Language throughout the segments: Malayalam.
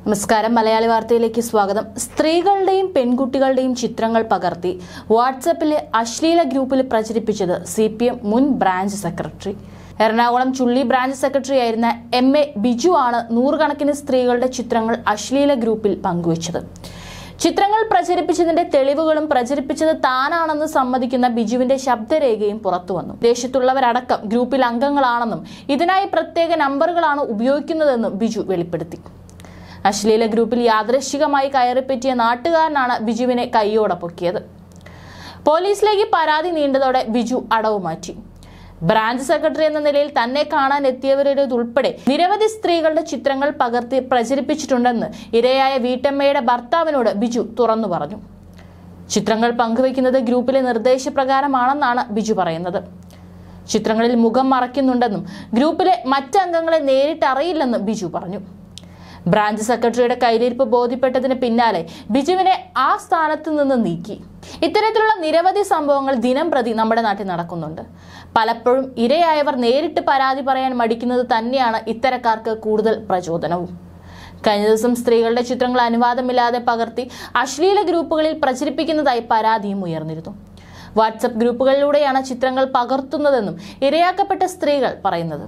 നമസ്കാരം മലയാളി വാർത്തയിലേക്ക് സ്വാഗതം സ്ത്രീകളുടെയും പെൺകുട്ടികളുടെയും ചിത്രങ്ങൾ പകർത്തി വാട്സപ്പിലെ അശ്ലീല ഗ്രൂപ്പിൽ പ്രചരിപ്പിച്ചത് സി പി എം മുൻ branch secretary Ernakulam Chulli branch secretary ആയിരുന്ന എം എ ബിജു ആണ് നൂറുകണക്കിന് സ്ത്രീകളുടെ ചിത്രങ്ങൾ അശ്ലീല ഗ്രൂപ്പിൽ പങ്കുവച്ചത് ചിത്രങ്ങൾ പ്രചരിപ്പിച്ചതിന്റെ തെളിവുകളും പ്രചരിപ്പിച്ചത് താനാണെന്ന് സമ്മതിക്കുന്ന ബിജുവിന്റെ ശബ്ദരേഖയും പുറത്തുവന്നു ദേശത്തുള്ളവരടക്കം ഗ്രൂപ്പിൽ അംഗങ്ങളാണെന്നും ഇതിനായി പ്രത്യേക നമ്പറുകളാണ് ഉപയോഗിക്കുന്നതെന്നും ബിജു വെളിപ്പെടുത്തി അശ്ലീല ഗ്രൂപ്പിൽ യാദൃശികമായി കയറിപ്പറ്റിയ നാട്ടുകാരനാണ് ബിജുവിനെ കൈയോടെ പൊക്കിയത് പോലീസിലേക്ക് പരാതി നീണ്ടതോടെ ബിജു അടവ് മാറ്റി ബ്രാഞ്ച് സെക്രട്ടറി എന്ന നിലയിൽ തന്നെ കാണാൻ എത്തിയവരുടേതുൾപ്പെടെ നിരവധി സ്ത്രീകളുടെ ചിത്രങ്ങൾ പകർത്തി പ്രചരിപ്പിച്ചിട്ടുണ്ടെന്ന് ഇരയായ വീട്ടമ്മയുടെ ഭർത്താവിനോട് ബിജു തുറന്നു പറഞ്ഞു ചിത്രങ്ങൾ പങ്കുവയ്ക്കുന്നത് ഗ്രൂപ്പിലെ നിർദ്ദേശപ്രകാരമാണെന്നാണ് ബിജു പറയുന്നത് ചിത്രങ്ങളിൽ മുഖം മറയ്ക്കുന്നുണ്ടെന്നും ഗ്രൂപ്പിലെ മറ്റംഗങ്ങളെ നേരിട്ട് അറിയില്ലെന്നും ബിജു പറഞ്ഞു ബ്രാഞ്ച് സെക്രട്ടറിയുടെ കയ്യിലിരിപ്പ് ബോധ്യപ്പെട്ടതിന് പിന്നാലെ ബിജുവിനെ ആ സ്ഥാനത്ത് നിന്ന് നീക്കി ഇത്തരത്തിലുള്ള നിരവധി സംഭവങ്ങൾ ദിനം പ്രതി നമ്മുടെ നാട്ടിൽ നടക്കുന്നുണ്ട് പലപ്പോഴും ഇരയായവർ നേരിട്ട് പരാതി പറയാൻ മടിക്കുന്നത് തന്നെയാണ് ഇത്തരക്കാർക്ക് കൂടുതൽ പ്രചോദനവും കഴിഞ്ഞ ദിവസം സ്ത്രീകളുടെ ചിത്രങ്ങൾ അനുവാദമില്ലാതെ പകർത്തി അശ്ലീല ഗ്രൂപ്പുകളിൽ പ്രചരിപ്പിക്കുന്നതായി പരാതിയും ഉയർന്നിരുന്നു വാട്സപ്പ് ഗ്രൂപ്പുകളിലൂടെയാണ് ചിത്രങ്ങൾ പകർത്തുന്നതെന്നും ഇരയാക്കപ്പെട്ട സ്ത്രീകൾ പറയുന്നത്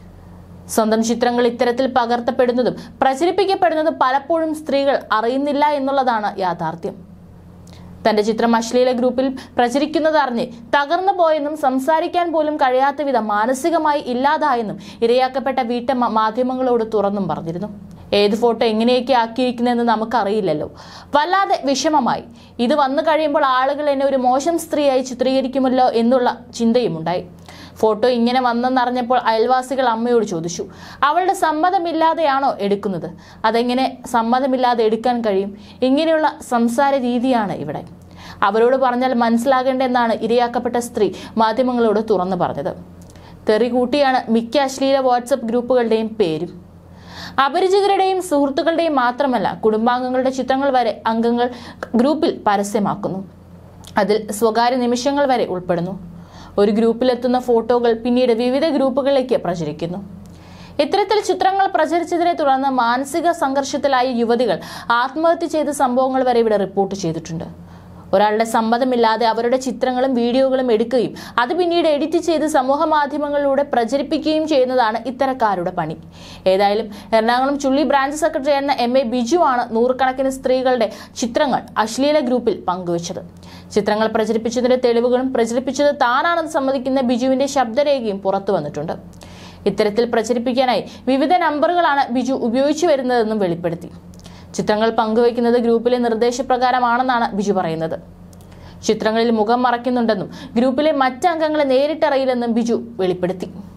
സ്വന്തം ചിത്രങ്ങൾ ഇത്തരത്തിൽ പകർത്തപ്പെടുന്നതും പ്രചരിപ്പിക്കപ്പെടുന്നതും പലപ്പോഴും സ്ത്രീകൾ അറിയുന്നില്ല എന്നുള്ളതാണ് യാഥാർത്ഥ്യം തന്റെ ചിത്രം അശ്ലീല ഗ്രൂപ്പിൽ പ്രചരിക്കുന്നത് അറിഞ്ഞ് തകർന്നു പോയെന്നും സംസാരിക്കാൻ പോലും കഴിയാത്ത വിധം മാനസികമായി ഇല്ലാതായെന്നും ഇരയാക്കപ്പെട്ട വീട്ടമ്മ മാധ്യമങ്ങളോട് തുറന്നും പറഞ്ഞിരുന്നു ഏത് ഫോട്ടോ എങ്ങനെയൊക്കെ ആക്കിയിരിക്കുന്നതെന്ന് നമുക്കറിയില്ലല്ലോ വല്ലാതെ വിഷമമായി ഇത് വന്നു കഴിയുമ്പോൾ ആളുകൾ എന്നെ ഒരു മോശം സ്ത്രീയായി ചിത്രീകരിക്കുമല്ലോ എന്നുള്ള ചിന്തയുമുണ്ടായി ഫോട്ടോ ഇങ്ങനെ വന്നെന്നറിഞ്ഞപ്പോൾ അയൽവാസികൾ അമ്മയോട് ചോദിച്ചു അവളുടെ സമ്മതമില്ലാതെയാണോ എടുക്കുന്നത് അതെങ്ങനെ സമ്മതമില്ലാതെ എടുക്കാൻ കഴിയും ഇങ്ങനെയുള്ള സംസാര രീതിയാണ് ഇവിടെ അവരോട് പറഞ്ഞാൽ മനസ്സിലാകേണ്ടെന്നാണ് ഇരയാക്കപ്പെട്ട സ്ത്രീ മാധ്യമങ്ങളോട് തുറന്നു പറഞ്ഞത് തെറി കൂട്ടിയാണ് മിക്ക അശ്ലീല വാട്സപ്പ് ഗ്രൂപ്പുകളുടെയും പേരും അപരിചിതരുടെയും സുഹൃത്തുക്കളുടെയും മാത്രമല്ല കുടുംബാംഗങ്ങളുടെ ചിത്രങ്ങൾ വരെ അംഗങ്ങൾ ഗ്രൂപ്പിൽ പരസ്യമാക്കുന്നു അതിൽ സ്വകാര്യ നിമിഷങ്ങൾ വരെ ഉൾപ്പെടുന്നു ഒരു ഗ്രൂപ്പിലെത്തുന്ന ഫോട്ടോകൾ പിന്നീട് വിവിധ ഗ്രൂപ്പുകളിലേക്ക് പ്രചരിക്കുന്നു ഇത്തരത്തിൽ ചിത്രങ്ങൾ പ്രചരിച്ചതിനെ തുടർന്ന് മാനസിക സംഘർഷത്തിലായ യുവതികൾ ആത്മഹത്യ ചെയ്ത സംഭവങ്ങൾ വരെ ഇവിടെ റിപ്പോർട്ട് ചെയ്തിട്ടുണ്ട് ഒരാളുടെ സമ്മതമില്ലാതെ അവരുടെ ചിത്രങ്ങളും വീഡിയോകളും എടുക്കുകയും അത് പിന്നീട് എഡിറ്റ് ചെയ്ത് സമൂഹ മാധ്യമങ്ങളിലൂടെ പ്രചരിപ്പിക്കുകയും ചെയ്യുന്നതാണ് ഇത്തരക്കാരുടെ പണി ഏതായാലും എറണാകുളം ചുള്ളി ബ്രാഞ്ച് സെക്രട്ടറി എന്ന എം എ ബിജു ആണ് നൂറുകണക്കിന് സ്ത്രീകളുടെ ചിത്രങ്ങൾ അശ്ലീല ഗ്രൂപ്പിൽ പങ്കുവച്ചത് ചിത്രങ്ങൾ പ്രചരിപ്പിച്ചതിന്റെ തെളിവുകളും പ്രചരിപ്പിച്ചത് താനാണെന്ന് സമ്മതിക്കുന്ന ബിജുവിന്റെ ശബ്ദരേഖയും പുറത്തു വന്നിട്ടുണ്ട് ഇത്തരത്തിൽ പ്രചരിപ്പിക്കാനായി വിവിധ നമ്പറുകളാണ് ബിജു ഉപയോഗിച്ചു വരുന്നതെന്നും വെളിപ്പെടുത്തി ചിത്രങ്ങൾ പങ്കുവയ്ക്കുന്നത് ഗ്രൂപ്പിലെ നിർദ്ദേശപ്രകാരമാണെന്നാണ് ബിജു പറയുന്നത് ചിത്രങ്ങളിൽ മുഖം മറയ്ക്കുന്നുണ്ടെന്നും ഗ്രൂപ്പിലെ മറ്റംഗങ്ങളെ നേരിട്ടറിയില്ലെന്നും ബിജു വെളിപ്പെടുത്തി